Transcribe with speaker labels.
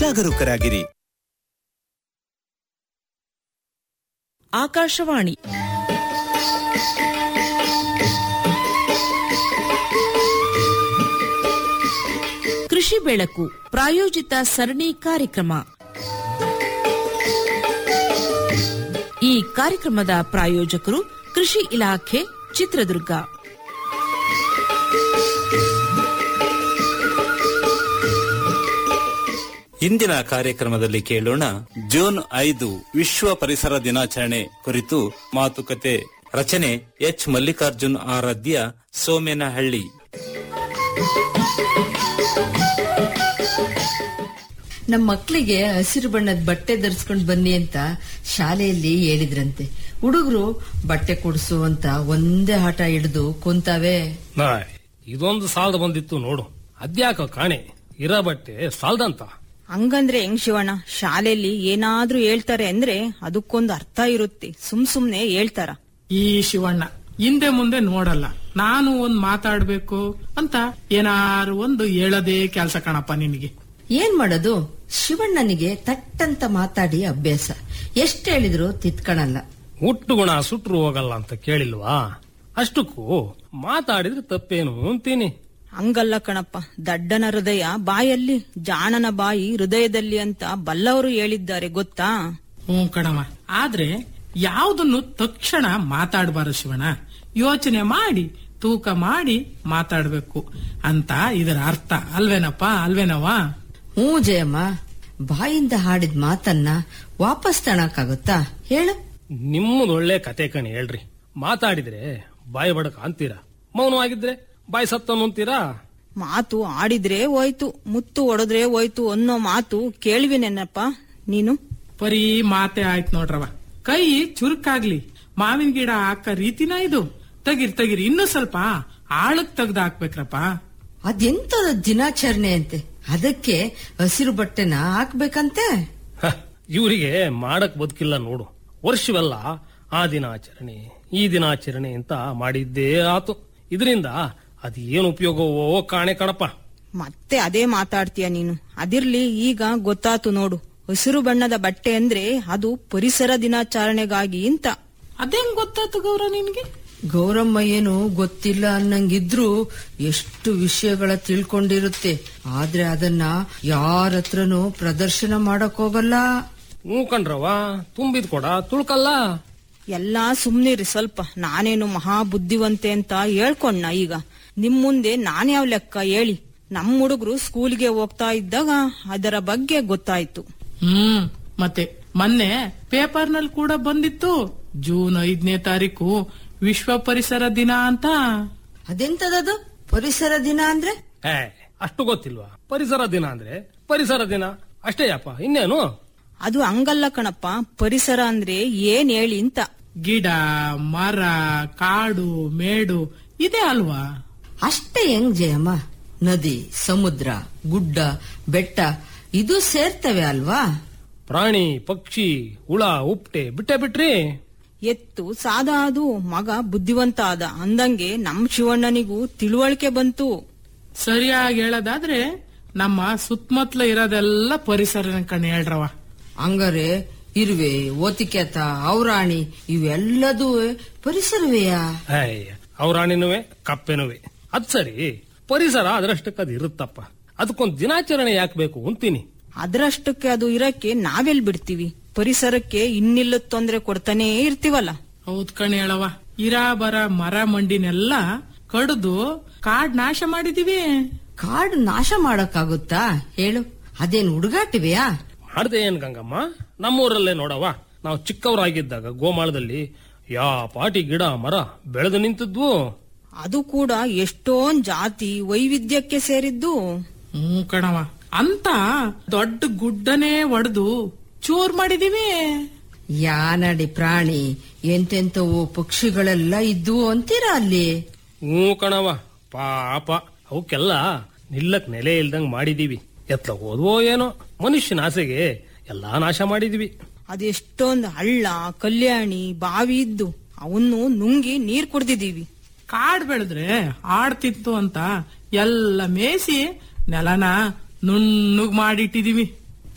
Speaker 1: ಜಾಗರೂಕರಾಗಿರಿ
Speaker 2: ಆಕಾಶವಾಣಿ ಕೃಷಿ ಬೆಳಕು ಪ್ರಾಯೋಜಿತ ಸರಣಿ ಕಾರ್ಯಕ್ರಮ ಈ ಕಾರ್ಯಕ್ರಮದ ಪ್ರಾಯೋಜಕರು ಕೃಷಿ ಇಲಾಖೆ ಚಿತ್ರದುರ್ಗ
Speaker 3: ಇಂದಿನ ಕಾರ್ಯಕ್ರಮದಲ್ಲಿ ಕೇಳೋಣ ಜೂನ್ ಐದು ವಿಶ್ವ ಪರಿಸರ ದಿನಾಚರಣೆ ಕುರಿತು ಮಾತುಕತೆ ರಚನೆ ಎಚ್ ಮಲ್ಲಿಕಾರ್ಜುನ್ ಆರಾಧ್ಯ ಸೋಮೇನಹಳ್ಳಿ
Speaker 4: ನಮ್ಮ ಮಕ್ಕಳಿಗೆ ಹಸಿರು ಬಣ್ಣದ ಬಟ್ಟೆ ಧರಿಸ್ಕೊಂಡು ಬನ್ನಿ ಅಂತ ಶಾಲೆಯಲ್ಲಿ ಹೇಳಿದ್ರಂತೆ ಹುಡುಗರು ಬಟ್ಟೆ ಕೊಡಿಸು ಅಂತ ಒಂದೇ ಆಟ ಹಿಡಿದು ಕುಂತಾವೆ
Speaker 5: ನಾಯ್ ಇದೊಂದು ಸಾಲದ ಬಂದಿತ್ತು ನೋಡು ಅದ್ಯಾಕ ಕಾಣೆ ಇರ ಬಟ್ಟೆ ಸಾಲದಂತ
Speaker 6: ಹಂಗಂದ್ರೆ ಹೆಂಗ್ ಶಿವಣ್ಣ ಶಾಲೆಯಲ್ಲಿ ಏನಾದ್ರೂ ಹೇಳ್ತಾರೆ ಅಂದ್ರೆ ಅದಕ್ಕೊಂದು ಅರ್ಥ ಇರುತ್ತೆ ಸುಮ್ ಸುಮ್ನೆ ಹೇಳ್ತಾರ
Speaker 7: ಈ ಶಿವಣ್ಣ ಹಿಂದೆ ಮುಂದೆ ನೋಡಲ್ಲ ನಾನು ಒಂದ್ ಮಾತಾಡ್ಬೇಕು ಅಂತ ಏನಾರು ಒಂದು ಹೇಳದೇ ಕೆಲ್ಸ ಕಣಪ್ಪ ನಿನಗೆ
Speaker 4: ಏನ್ ಮಾಡೋದು ಶಿವಣ್ಣನಿಗೆ ತಟ್ಟಂತ ಮಾತಾಡಿ ಅಭ್ಯಾಸ ಎಷ್ಟ್ ಹೇಳಿದ್ರು ತಿತ್ಕಣಲ್ಲ
Speaker 5: ಹುಟ್ಟು ಗುಣ ಸುಟ್ರು ಹೋಗಲ್ಲ ಅಂತ ಕೇಳಿಲ್ವಾ ಅಷ್ಟಕ್ಕೂ ಮಾತಾಡಿದ್ರೆ ತಪ್ಪೇನು ಅಂತೀನಿ
Speaker 6: ಹಂಗಲ್ಲ ಕಣಪ್ಪ ದಡ್ಡನ ಹೃದಯ ಬಾಯಲ್ಲಿ ಜಾಣನ ಬಾಯಿ ಹೃದಯದಲ್ಲಿ ಅಂತ ಬಲ್ಲವರು ಹೇಳಿದ್ದಾರೆ ಗೊತ್ತಾ
Speaker 7: ಹ್ಞೂ ಕಣವ ಆದ್ರೆ ಯಾವ್ದನ್ನು ತಕ್ಷಣ ಮಾತಾಡಬಾರದು ಶಿವಣ್ಣ ಯೋಚನೆ ಮಾಡಿ ತೂಕ ಮಾಡಿ ಮಾತಾಡ್ಬೇಕು ಅಂತ ಇದರ ಅರ್ಥ ಅಲ್ವೇನಪ್ಪ ಅಲ್ವೇನವಾ
Speaker 4: ಹ್ಞೂ ಜಯಮ್ಮ ಬಾಯಿಂದ ಹಾಡಿದ ಮಾತನ್ನ ವಾಪಸ್ ತಣಕ್ಕಾಗುತ್ತಾ ಹೇಳು
Speaker 5: ನಿಮ್ಮದು ಒಳ್ಳೆ ಕತೆ ಕಣಿ ಹೇಳ್ರಿ ಮಾತಾಡಿದ್ರೆ ಬಾಯಿ ಬಡಕ ಅಂತೀರಾ ಮೌನವಾಗಿದ್ರೆ ಬಾಯಿ ಸತ್ತನು ಅಂತೀರಾ
Speaker 6: ಮಾತು ಆಡಿದ್ರೆ ಹೋಯ್ತು ಮುತ್ತು ಒಡೆದ್ರೆ ಹೋಯ್ತು ಅನ್ನೋ ಮಾತು ಕೇಳಿವಿನೇನಪ್ಪ ನೀನು
Speaker 7: ಬರೀ ಮಾತೆ ಆಯ್ತು ನೋಡ್ರವ ಕೈ ಚುರುಕಾಗ್ಲಿ ಮಾವಿನ ಗಿಡ ಹಾಕ ರೀತಿನ ಇದು ತೆಗಿರ್ ತೆಗಿರ್ ಇನ್ನೂ ಸ್ವಲ್ಪ ಆಳಕ್ ತೆಗ್ದು ಹಾಕ್ಬೇಕ್ರಪ್ಪ
Speaker 4: ಅದೆಂತದ ದಿನಾಚರಣೆ ಅಂತೆ ಅದಕ್ಕೆ ಹಸಿರು ಬಟ್ಟೆನ ಹಾಕ್ಬೇಕಂತೆ
Speaker 5: ಹ, ಇವ್ರಿಗೆ ಮಾಡಕ್ ಬದುಕಿಲ್ಲ ನೋಡು ವರ್ಷವೆಲ್ಲ ಆ ದಿನಾಚರಣೆ ಈ ದಿನಾಚರಣೆ ಅಂತ ಮಾಡಿದ್ದೇ ಆತು ಇದರಿಂದ ಅದ್ ಏನ್ ಉಪಯೋಗವೋ ಕಾಣೆ ಕಣಪ್ಪ
Speaker 6: ಮತ್ತೆ ಅದೇ ಮಾತಾಡ್ತೀಯ ನೀನು ಅದಿರ್ಲಿ ಈಗ ಗೊತ್ತಾತು ನೋಡು ಹಸಿರು ಬಣ್ಣದ ಬಟ್ಟೆ ಅಂದ್ರೆ ಅದು ಪರಿಸರ ದಿನಾಚರಣೆಗಾಗಿ ಅಂತ
Speaker 7: ಅದೇಂಗ್ ಗೊತ್ತಾತು ಗೌರ ನಿನ್ಗೆ
Speaker 4: ಗೌರಮ್ಮ ಏನು ಗೊತ್ತಿಲ್ಲ ಅನ್ನಂಗಿದ್ರು ಎಷ್ಟು ವಿಷಯಗಳ ತಿಳ್ಕೊಂಡಿರುತ್ತೆ ಆದ್ರೆ ಅದನ್ನ ಯಾರ ಹತ್ರನೂ ಪ್ರದರ್ಶನ ಮಾಡಕ್ ಹೋಗಲ್ಲ
Speaker 5: ಹ್ಞೂ ಕಣ್ರವ ತುಂಬಿದ್ ಕೊಡ ತುಳ್ಕಲ್ಲ
Speaker 6: ಎಲ್ಲಾ ಸುಮ್ನಿರಿ ಸ್ವಲ್ಪ ನಾನೇನು ಮಹಾ ಬುದ್ಧಿವಂತೆ ಅಂತ ಹೇಳ್ಕೊಂಡ ಈಗ ನಿಮ್ ಮುಂದೆ ನಾನ್ಯಾವ್ ಲೆಕ್ಕ ಹೇಳಿ ನಮ್ ಹುಡುಗರು ಸ್ಕೂಲ್ಗೆ ಹೋಗ್ತಾ ಇದ್ದಾಗ ಅದರ ಬಗ್ಗೆ ಗೊತ್ತಾಯ್ತು
Speaker 7: ಹ್ಮ್ ಮತ್ತೆ ಮೊನ್ನೆ ಪೇಪರ್ನಲ್ಲಿ ಕೂಡ ಬಂದಿತ್ತು ಜೂನ್ ಐದನೇ ತಾರೀಕು ವಿಶ್ವ ಪರಿಸರ ದಿನ ಅಂತ
Speaker 4: ಅದೆಂತದದು ಪರಿಸರ ದಿನ ಅಂದ್ರೆ
Speaker 5: ಏ ಅಷ್ಟು ಗೊತ್ತಿಲ್ವಾ ಪರಿಸರ ದಿನ ಅಂದ್ರೆ ಪರಿಸರ ದಿನ ಅಷ್ಟೇ ಯಪ್ಪ ಇನ್ನೇನು
Speaker 6: ಅದು ಹಂಗಲ್ಲ ಕಣಪ್ಪ ಪರಿಸರ ಅಂದ್ರೆ ಏನ್ ಹೇಳಿ ಅಂತ
Speaker 7: ಗಿಡ ಮರ ಕಾಡು ಮೇಡು ಇದೆ ಅಲ್ವಾ
Speaker 4: ಅಷ್ಟೇ ಹೆಂಗ್ ಜಯಮ್ಮ ನದಿ ಸಮುದ್ರ ಗುಡ್ಡ ಬೆಟ್ಟ ಇದು ಸೇರ್ತವೆ ಅಲ್ವಾ
Speaker 5: ಪ್ರಾಣಿ ಪಕ್ಷಿ ಹುಳ ಉಪ್ಟೆ ಬಿಟ್ಟೆ ಬಿಟ್ರಿ
Speaker 6: ಎತ್ತು ಸಾದ ಅದು ಮಗ ಬುದ್ಧಿವಂತ ಆದ ಅಂದಂಗೆ ನಮ್ ಶಿವಣ್ಣನಿಗೂ ತಿಳುವಳಿಕೆ ಬಂತು
Speaker 7: ಸರಿಯಾಗಿ ಹೇಳೋದಾದ್ರೆ ನಮ್ಮ ಸುತ್ತಮುತ್ತಲ ಇರೋದೆಲ್ಲ ಪರಿಸರ ಕಣ್ ಹೇಳ್ರವ
Speaker 4: ಹಂಗಾರೆ ಇರುವೆ ಓತಿಕೆತ ಔರಾಣಿ ಇವೆಲ್ಲದೂ ಪರಿಸರವೆಯಾ
Speaker 5: ಅಯ್ಯ ಅವ್ರಾಣಿನುವೆ ಕಪ್ಪೆನುವೆ ಅದ್ ಸರಿ ಪರಿಸರ ಅದರಷ್ಟಕ್ಕೆ ಅದು ಇರುತ್ತಪ್ಪ ಅದಕ್ಕೊಂದು ದಿನಾಚರಣೆ ಯಾಕೆ ಬೇಕು ಅಂತೀನಿ
Speaker 6: ಅದರಷ್ಟಕ್ಕೆ ಅದು ಇರಕ್ಕೆ ನಾವೆಲ್ ಬಿಡ್ತೀವಿ ಪರಿಸರಕ್ಕೆ ಇನ್ನಿಲ್ಲ ತೊಂದ್ರೆ ಕೊಡ್ತಾನೇ ಇರ್ತೀವಲ್ಲ
Speaker 7: ಹೌದ್ ಕಣ್ ಹೇಳವ ಇರಾ ಬರ ಮರ ಮಂಡಿನೆಲ್ಲ ಕಡ್ದು ಕಾಡ್ ನಾಶ ಮಾಡಿದೀವಿ
Speaker 4: ಕಾಡು ನಾಶ ಮಾಡಕ್ಕಾಗುತ್ತಾ ಹೇಳು ಅದೇನ್ ಹುಡುಗಾಟಿವೆಯಾ
Speaker 5: ಮಾಡ್ದೆ ಏನ್ ಗಂಗಮ್ಮ ನಮ್ಮೂರಲ್ಲೇ ನೋಡವ ನಾವು ಚಿಕ್ಕವರಾಗಿದ್ದಾಗ ಗೋಮಾಳದಲ್ಲಿ ಯಾ ಪಾಟಿ ಗಿಡ ಮರ ಬೆಳೆದು ನಿಂತಿದ್ವು
Speaker 6: ಅದು ಕೂಡ ಎಷ್ಟೊಂದ್ ಜಾತಿ ವೈವಿಧ್ಯಕ್ಕೆ ಸೇರಿದ್ದು
Speaker 7: ಹ್ಞೂ ಕಣವ ಅಂತ ದೊಡ್ಡ ಗುಡ್ಡನೇ ಒಡೆದು ಚೂರ್ ಮಾಡಿದೀವಿ
Speaker 4: ಯಾನಡಿ ಪ್ರಾಣಿ ಎಂತೆಂತವು ಪಕ್ಷಿಗಳೆಲ್ಲ ಇದ್ವು ಅಂತೀರಾ ಅಲ್ಲಿ
Speaker 5: ಹ್ಞೂ ಕಣವ ಪಾಪ ಅವಕ್ಕೆಲ್ಲ ನಿಲ್ಲಕ್ ನೆಲೆ ಇಲ್ದಂಗ್ ಮಾಡಿದೀವಿ ಎತ್ಲ ಹೋದ್ವೋ ಏನೋ ಮನುಷ್ಯನ ಆಸೆಗೆ ಎಲ್ಲಾ ನಾಶ ಮಾಡಿದೀವಿ
Speaker 6: ಅದೆಷ್ಟೊಂದ್ ಹಳ್ಳ ಕಲ್ಯಾಣಿ ಬಾವಿ ಇದ್ದು ಅವನ್ನು ನುಂಗಿ ನೀರ್ ಕುಡ್ದಿದೀವಿ
Speaker 7: ಕಾಡ್ ಬೆಳೆದ್ರೆ ಆಡ್ತಿತ್ತು ಅಂತ ಎಲ್ಲ ಮೇಸಿ ನೆಲನ ನುಣ್ಣಗ್ ಮಾಡಿಟ್ಟಿದೀವಿ